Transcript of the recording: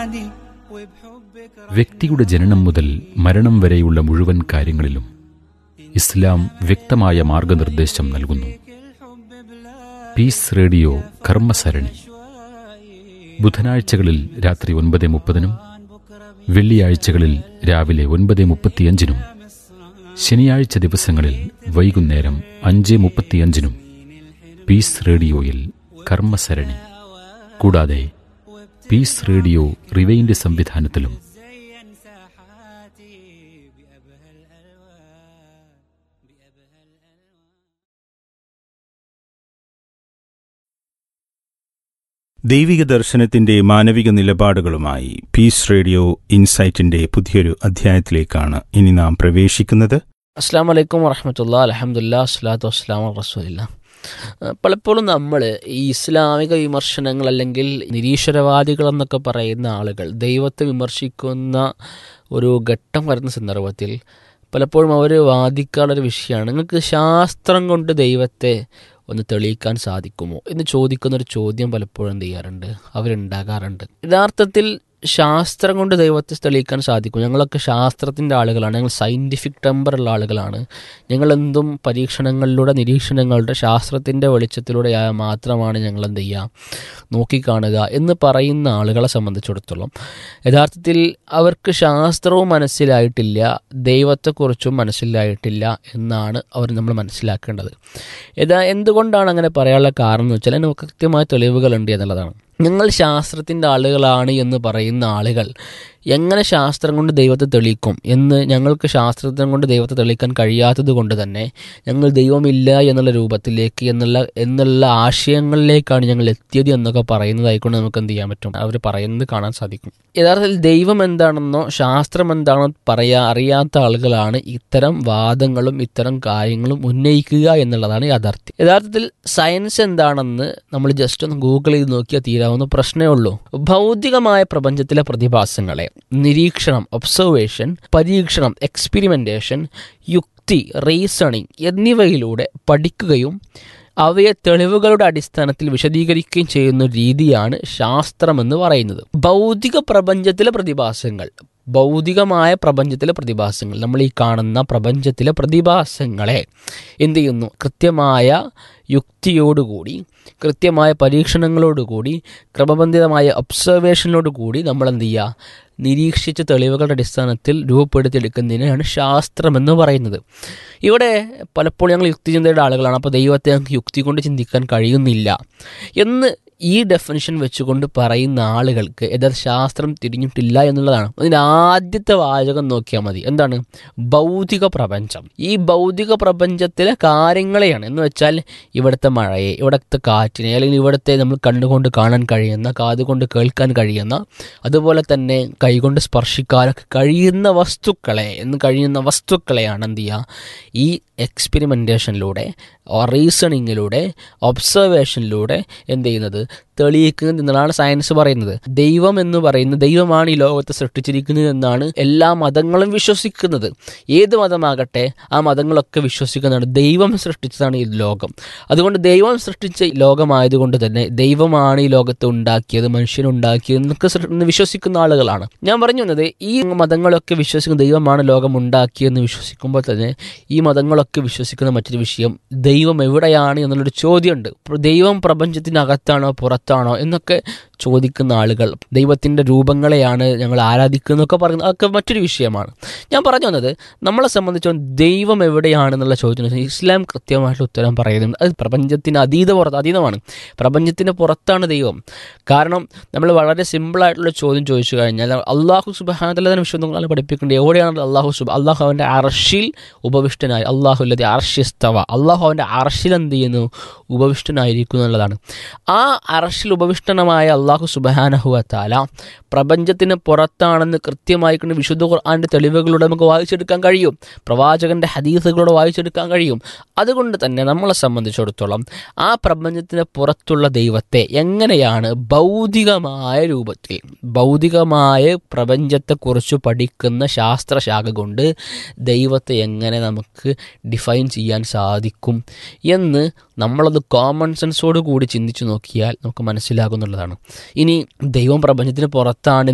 വ്യക്തിയുടെ ജനനം മുതൽ മരണം വരെയുള്ള മുഴുവൻ കാര്യങ്ങളിലും ഇസ്ലാം വ്യക്തമായ മാർഗനിർദ്ദേശം നൽകുന്നു പീസ് റേഡിയോ കർമ്മസരണി ബുധനാഴ്ചകളിൽ രാത്രി ഒൻപത് മുപ്പതിനും വെള്ളിയാഴ്ചകളിൽ രാവിലെ ഒൻപത് മുപ്പത്തിയഞ്ചിനും ശനിയാഴ്ച ദിവസങ്ങളിൽ വൈകുന്നേരം അഞ്ച് മുപ്പത്തിയഞ്ചിനും പീസ് റേഡിയോയിൽ കർമ്മസരണി കൂടാതെ പീസ് റേഡിയോ റിവൈൻഡ് സംവിധാനത്തിലും ദൈവിക ദർശനത്തിന്റെ മാനവിക നിലപാടുകളുമായി പീസ് റേഡിയോ ഇൻസൈറ്റിന്റെ പുതിയൊരു അധ്യായത്തിലേക്കാണ് ഇനി നാം പ്രവേശിക്കുന്നത് അസ്സാം വലൈക്കും വറഹമത്തുള്ള അലഹമുല്ല അസ്ലാത്തു വസ്സലാം റസൂലില്ല പലപ്പോഴും നമ്മൾ ഈ ഇസ്ലാമിക വിമർശനങ്ങൾ അല്ലെങ്കിൽ നിരീശ്വരവാദികൾ എന്നൊക്കെ പറയുന്ന ആളുകൾ ദൈവത്തെ വിമർശിക്കുന്ന ഒരു ഘട്ടം വരുന്ന സന്ദർഭത്തിൽ പലപ്പോഴും അവർ വാദിക്കാനുള്ളൊരു വിഷയമാണ് നിങ്ങൾക്ക് ശാസ്ത്രം കൊണ്ട് ദൈവത്തെ ഒന്ന് തെളിയിക്കാൻ സാധിക്കുമോ എന്ന് ചോദിക്കുന്നൊരു ചോദ്യം പലപ്പോഴും എന്ത് ചെയ്യാറുണ്ട് അവരുണ്ടാകാറുണ്ട് യഥാർത്ഥത്തിൽ ശാസ്ത്രം കൊണ്ട് ദൈവത്തെ തെളിയിക്കാൻ സാധിക്കും ഞങ്ങളൊക്കെ ശാസ്ത്രത്തിൻ്റെ ആളുകളാണ് ഞങ്ങൾ സയൻറ്റിഫിക് ടെമ്പറുള്ള ആളുകളാണ് ഞങ്ങൾ എന്തും പരീക്ഷണങ്ങളിലൂടെ നിരീക്ഷണങ്ങളുടെ ശാസ്ത്രത്തിൻ്റെ വെളിച്ചത്തിലൂടെ മാത്രമാണ് ഞങ്ങൾ എന്ത് ചെയ്യുക നോക്കിക്കാണുക എന്ന് പറയുന്ന ആളുകളെ സംബന്ധിച്ചിടത്തോളം യഥാർത്ഥത്തിൽ അവർക്ക് ശാസ്ത്രവും മനസ്സിലായിട്ടില്ല ദൈവത്തെക്കുറിച്ചും മനസ്സിലായിട്ടില്ല എന്നാണ് അവർ നമ്മൾ മനസ്സിലാക്കേണ്ടത് യഥാ എന്തുകൊണ്ടാണ് അങ്ങനെ പറയാനുള്ള കാരണം എന്ന് വെച്ചാൽ അതിന് കൃത്യമായ തെളിവുകളുണ്ട് എന്നുള്ളതാണ് ഞങ്ങൾ ശാസ്ത്രത്തിൻ്റെ ആളുകളാണ് എന്ന് പറയുന്ന ആളുകൾ എങ്ങനെ ശാസ്ത്രം കൊണ്ട് ദൈവത്തെ തെളിയിക്കും എന്ന് ഞങ്ങൾക്ക് ശാസ്ത്രത്തിനെ കൊണ്ട് ദൈവത്തെ തെളിയിക്കാൻ കഴിയാത്തത് കൊണ്ട് തന്നെ ഞങ്ങൾ ദൈവമില്ല എന്നുള്ള രൂപത്തിലേക്ക് എന്നുള്ള എന്നുള്ള ആശയങ്ങളിലേക്കാണ് ഞങ്ങൾ എത്തിയത് എന്നൊക്കെ പറയുന്നതായിക്കൊണ്ട് നമുക്ക് എന്ത് ചെയ്യാൻ പറ്റും അവർ പറയുന്നത് കാണാൻ സാധിക്കും യഥാർത്ഥത്തിൽ ദൈവം എന്താണെന്നോ ശാസ്ത്രം എന്താണെന്നോ പറയാ അറിയാത്ത ആളുകളാണ് ഇത്തരം വാദങ്ങളും ഇത്തരം കാര്യങ്ങളും ഉന്നയിക്കുക എന്നുള്ളതാണ് യാഥാർത്ഥ്യം യഥാർത്ഥത്തിൽ സയൻസ് എന്താണെന്ന് നമ്മൾ ജസ്റ്റ് ഒന്ന് ഗൂഗിൾ ചെയ്ത് നോക്കിയാൽ തീരാവുന്ന പ്രശ്നമേ ഉള്ളൂ ഭൗതികമായ പ്രപഞ്ചത്തിലെ പ്രതിഭാസങ്ങളെ നിരീക്ഷണം ഒബ്സർവേഷൻ പരീക്ഷണം എക്സ്പെരിമെൻറ്റേഷൻ യുക്തി റീസണിങ് എന്നിവയിലൂടെ പഠിക്കുകയും അവയെ തെളിവുകളുടെ അടിസ്ഥാനത്തിൽ വിശദീകരിക്കുകയും ചെയ്യുന്ന രീതിയാണ് ശാസ്ത്രമെന്ന് പറയുന്നത് ഭൗതിക പ്രപഞ്ചത്തിലെ പ്രതിഭാസങ്ങൾ ഭൗതികമായ പ്രപഞ്ചത്തിലെ പ്രതിഭാസങ്ങൾ നമ്മൾ ഈ കാണുന്ന പ്രപഞ്ചത്തിലെ പ്രതിഭാസങ്ങളെ എന്ത് ചെയ്യുന്നു കൃത്യമായ യുക്തിയോടുകൂടി കൃത്യമായ പരീക്ഷണങ്ങളോടുകൂടി ക്രമബന്ധിതമായ ഒബ്സർവേഷനോടുകൂടി നമ്മൾ എന്ത് ചെയ്യുക നിരീക്ഷിച്ച തെളിവുകളുടെ അടിസ്ഥാനത്തിൽ രൂപപ്പെടുത്തിയെടുക്കുന്നതിനാണ് ശാസ്ത്രമെന്ന് പറയുന്നത് ഇവിടെ പലപ്പോഴും ഞങ്ങൾ യുക്തിചിന്തയുടെ ആളുകളാണ് അപ്പോൾ ദൈവത്തെ ഞങ്ങൾക്ക് യുക്തി കൊണ്ട് ചിന്തിക്കാൻ കഴിയുന്നില്ല എന്ന് ഈ ഡെഫിനിഷൻ വെച്ചുകൊണ്ട് പറയുന്ന ആളുകൾക്ക് യഥാർത്ഥ ശാസ്ത്രം തിരിഞ്ഞിട്ടില്ല എന്നുള്ളതാണ് അതിൻ്റെ ആദ്യത്തെ വാചകം നോക്കിയാൽ മതി എന്താണ് ഭൗതിക പ്രപഞ്ചം ഈ ഭൗതിക പ്രപഞ്ചത്തിലെ കാര്യങ്ങളെയാണ് എന്ന് വെച്ചാൽ ഇവിടുത്തെ മഴയെ ഇവിടുത്തെ കാറ്റിനെ അല്ലെങ്കിൽ ഇവിടുത്തെ നമ്മൾ കണ്ണുകൊണ്ട് കാണാൻ കഴിയുന്ന കാതുകൊണ്ട് കേൾക്കാൻ കഴിയുന്ന അതുപോലെ തന്നെ കൈകൊണ്ട് സ്പർശിക്കാനൊക്കെ കഴിയുന്ന വസ്തുക്കളെ എന്ന് കഴിയുന്ന വസ്തുക്കളെയാണ് എന്ത് ചെയ്യുക ഈ എക്സ്പെരിമെൻറ്റേഷനിലൂടെ റീസണിങ്ങിലൂടെ ഒബ്സർവേഷനിലൂടെ എന്ത് ചെയ്യുന്നത് തെളിയിക്കുന്നത് എന്നതാണ് സയൻസ് പറയുന്നത് ദൈവം എന്ന് പറയുന്നത് ദൈവമാണ് ഈ ലോകത്തെ സൃഷ്ടിച്ചിരിക്കുന്നത് എന്നാണ് എല്ലാ മതങ്ങളും വിശ്വസിക്കുന്നത് ഏത് മതമാകട്ടെ ആ മതങ്ങളൊക്കെ വിശ്വസിക്കുന്നതാണ് ദൈവം സൃഷ്ടിച്ചതാണ് ഈ ലോകം അതുകൊണ്ട് ദൈവം സൃഷ്ടിച്ച ലോകമായതുകൊണ്ട് തന്നെ ദൈവമാണ് ഈ ലോകത്തെ ഉണ്ടാക്കിയത് മനുഷ്യനുണ്ടാക്കിയത് എന്നൊക്കെ വിശ്വസിക്കുന്ന ആളുകളാണ് ഞാൻ പറഞ്ഞു വന്നത് ഈ മതങ്ങളൊക്കെ വിശ്വസിക്കുന്ന ദൈവമാണ് ലോകം ഉണ്ടാക്കിയെന്ന് വിശ്വസിക്കുമ്പോൾ തന്നെ ഈ മതങ്ങളൊക്കെ വിശ്വസിക്കുന്ന മറ്റൊരു വിഷയം ദൈവം എവിടെയാണ് എന്നുള്ളൊരു ചോദ്യമുണ്ട് ദൈവം പ്രപഞ്ചത്തിനകത്താണോ പുറത്താണോ എന്നൊക്കെ ചോദിക്കുന്ന ആളുകൾ ദൈവത്തിൻ്റെ രൂപങ്ങളെയാണ് ഞങ്ങൾ ആരാധിക്കുന്നതൊക്കെ പറയുന്നത് അതൊക്കെ മറ്റൊരു വിഷയമാണ് ഞാൻ പറഞ്ഞു വന്നത് നമ്മളെ സംബന്ധിച്ചോളം ദൈവം എവിടെയാണെന്നുള്ള ചോദ്യത്തിന് ഇസ്ലാം കൃത്യമായിട്ട് ഉത്തരം പറയുന്നുണ്ട് അത് പ്രപഞ്ചത്തിന് അതീത പുറത്ത് അതീതമാണ് പ്രപഞ്ചത്തിന് പുറത്താണ് ദൈവം കാരണം നമ്മൾ വളരെ സിമ്പിളായിട്ടുള്ള ചോദ്യം ചോദിച്ചു കഴിഞ്ഞാൽ അള്ളാഹു സുബാനത്തന്നെ വിശ്വങ്ങൾ പഠിപ്പിക്കേണ്ടത് എവിടെയാണ് അള്ളാഹു സുബ അള്ളാഹു അവൻ്റെ അർഷിൽ ഉപവിഷ്ടനായി അള്ളാഹു അല്ലാതെ അർഷിസ്തവ അള്ളാഹു അവൻ്റെ അർഷിൽ എന്ത് ചെയ്യുന്നു ഉപവിഷ്ടനായിരിക്കും എന്നുള്ളതാണ് ആ അർഷിൽ ഉപവിഷ്ടനമായ അള്ളാഹു സുബാനഹുവത്താല പ്രപഞ്ചത്തിന് പുറത്താണെന്ന് കൃത്യമായി കൊണ്ട് വിശുദ്ധ ഖുർആാൻ്റെ തെളിവുകളിലൂടെ നമുക്ക് വായിച്ചെടുക്കാൻ കഴിയും പ്രവാചകൻ്റെ ഹദീസുകളോട് വായിച്ചെടുക്കാൻ കഴിയും അതുകൊണ്ട് തന്നെ നമ്മളെ സംബന്ധിച്ചിടത്തോളം ആ പ്രപഞ്ചത്തിന് പുറത്തുള്ള ദൈവത്തെ എങ്ങനെയാണ് ഭൗതികമായ രൂപത്തിൽ ഭൗതികമായ പ്രപഞ്ചത്തെക്കുറിച്ച് പഠിക്കുന്ന ശാസ്ത്രശാഖ കൊണ്ട് ദൈവത്തെ എങ്ങനെ നമുക്ക് ഡിഫൈൻ ചെയ്യാൻ സാധിക്കും എന്ന് നമ്മളത് കോമൺ സെൻസോട് കൂടി ചിന്തിച്ചു നോക്കിയാൽ നമുക്ക് മനസ്സിലാകുന്നുള്ളതാണ് ഇനി ദൈവം പ്രപഞ്ചത്തിന് പുറത്താണ്